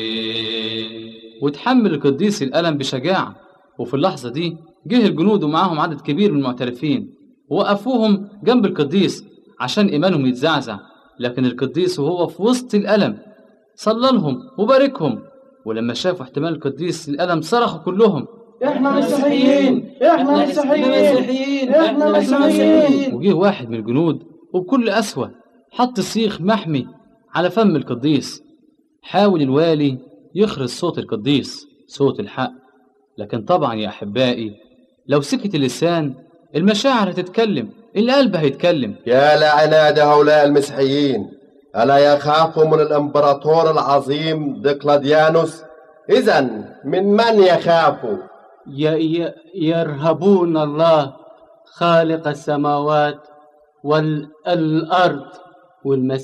وتحمل القديس الألم بشجاعة وفي اللحظة دي جه الجنود ومعاهم عدد كبير من المعترفين ووقفوهم جنب القديس عشان إيمانهم يتزعزع لكن القديس وهو في وسط الألم صلى لهم وباركهم ولما شافوا احتمال القديس الألم صرخوا كلهم احنا مسيحيين احنا مسيحيين احنا مسيحيين وجه واحد من الجنود وبكل قسوة حط سيخ محمي على فم القديس حاول الوالي يخرج صوت القديس صوت الحق لكن طبعا يا أحبائي لو سكت اللسان المشاعر هتتكلم القلب هيتكلم يا لعناد هؤلاء المسيحيين ألا يخافوا من الإمبراطور العظيم دقلاديانوس إذا من من يخافوا ي- ي- يرهبون الله خالق السماوات والأرض والمسيح